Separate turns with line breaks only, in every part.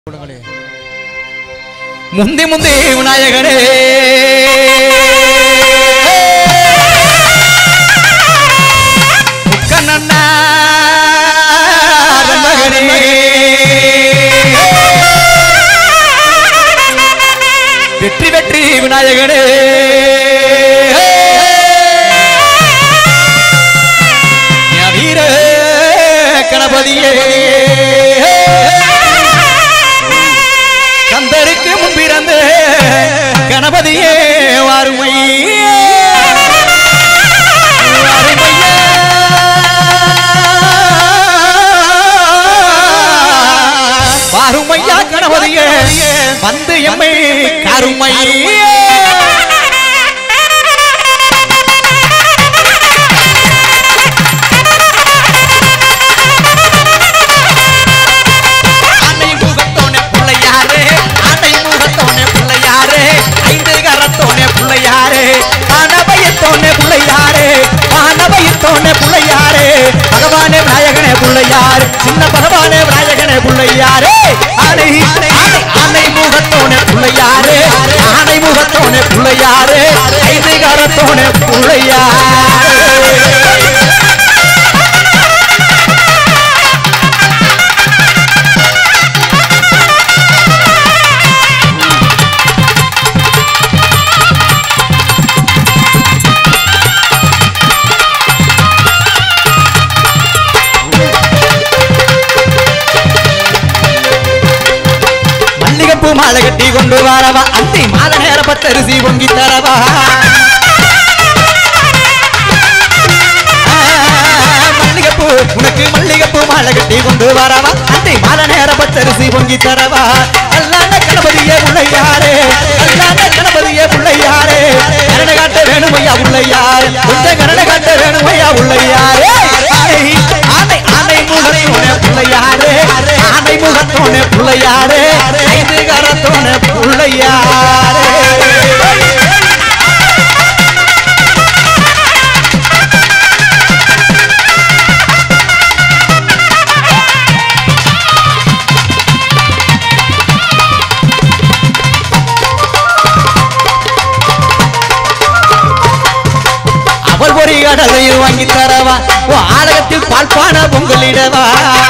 கொடுங்களே முந்தி முந்தி விநாயகனே முக்கண்ணண்ணா மகனே வெற்றி வெற்றி விநாயகனே ஞா வீர கணபதியே கந்தருக்கு முன்பிறந்த கணபதியே வாருமை வாருமையா கணபதியே வந்து எம்மை கருமை ஆனை முகத்தோனே பிள்ளையாரே ஆனை முகத்தோனே பிள்ளையாரே ஐந்து கரத்தோனே பிள்ளையாரே ஆனபயத்தோனே பிள்ளையாரே ஆனபயத்தோனே பிள்ளையாரே பகவானே விநாயகனே பிள்ளையார் சின்ன பகவானே விநாயகனே பிள்ளையாரே ஆனை ஆனை ஆனை முகத்தோனே பிள்ளையாரே ஆனை முகத்தோனே பிள்ளையாரே ஐந்து கரத்தோனே பிள்ளையாரே மல்லிகைப்பூ மாலை கட்டி கொண்டு வரவா அந்தி மாலை நேர பத்தரிசி பொங்கி தரவா ஆ, மல்லிகைப்பூ உனக்கு மல்லிகைப்பூ மாலை கட்டி கொண்டு வரவா அந்தி மாலை நேர பத்தரிசி பொங்கி தரவா அல்லாத கணபதியே உள்ளையாரே அல்லாத கணபதியே உள்ளையாரே கரண காட்ட வேணுமையா உள்ளையார் கொஞ்சம் கரண காட்ட வேணுமையா உள்ளையாரே ஆனை ஆனை ஆனை முகத்தோனே பிள்ளையாரே ஆனை முகத்தோனே பிள்ளையாரே ஐந்து கரத்தோனே பிள்ளையாரே அவள் ஒரு கடலையும் வாங்கி தரவா ஓ ஆலயத்தில் பால்பான பொங்கலிடவா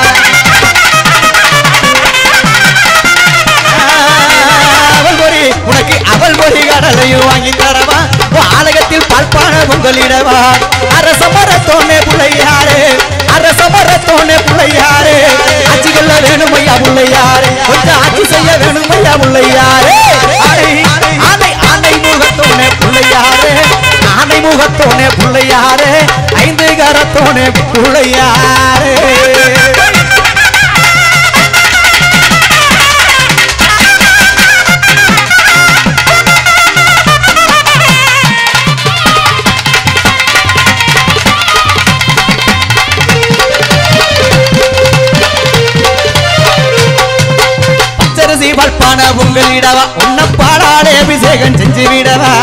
அவள் ஒரு உனக்கு அவள் ஒரு கடலையும் வாங்கி தரவா ஓ ஆலயத்தில் பால்பான பொங்கலிடவா அரச மரத்தோனே பிள்ளையாரே அரச மரத்தோனே பிள்ளையாரே ஆட்சிகள்ல வேணுமையா பிள்ளையாரே கொஞ்சம் ஆட்சி செய்ய வேணுமையா பிள்ளையாரே ஆனை ஆனை ஆனை முகத்தோனே பிள்ளையாரே ஆனை முகத்தோனே பிள்ளையாரே ஐந்து கரத்தோனே பிள்ளையாரே பச்சரிசி பல்பான உங்களிடவா உன்ன பாடாலே அபிஷேகம் செஞ்சு விடவா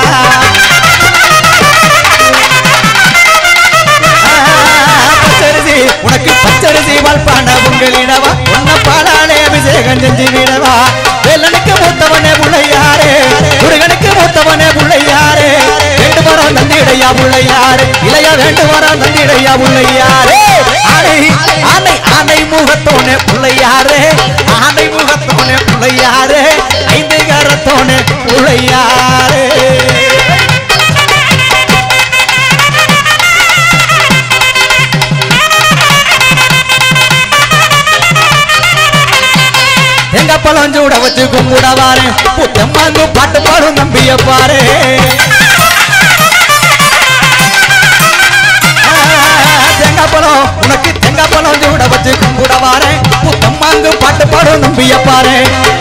பச்சரிசி உனக்கு பச்சரிசி பல்பான உங்களிடவா உன்ன பாடாலே அபிஷேகம் செஞ்சு விடவா வேலனுக்கு மூத்தவனே புள்ளையாரே முருகனுக்கு மூத்தவனே புள்ளையாரே வேண்டு வரம் நந்திடையா புள்ளையாரே இளைய வேண்டு வரம் நந்திடையா புள்ளையாரே ஆனை ஆனை ஆனை முகத்தோனே புள்ளையாரே ஆனை முகத்தோனே புள்ளையாரே ஐந்து கரத்தோனே புள்ளையாரே எங்க பழம் சூட வச்சு கும்பிடவாரு புத்தம் வாங்கு பாட்டு பாடும் நம்பிய பாரு தேங்காய் பழம் உனக்கு தேங்காய் பழம் சூட வச்சு கும்பிடவாரு புத்தம் வாங்கு பாட்டு பாடும் நம்பிய பாரு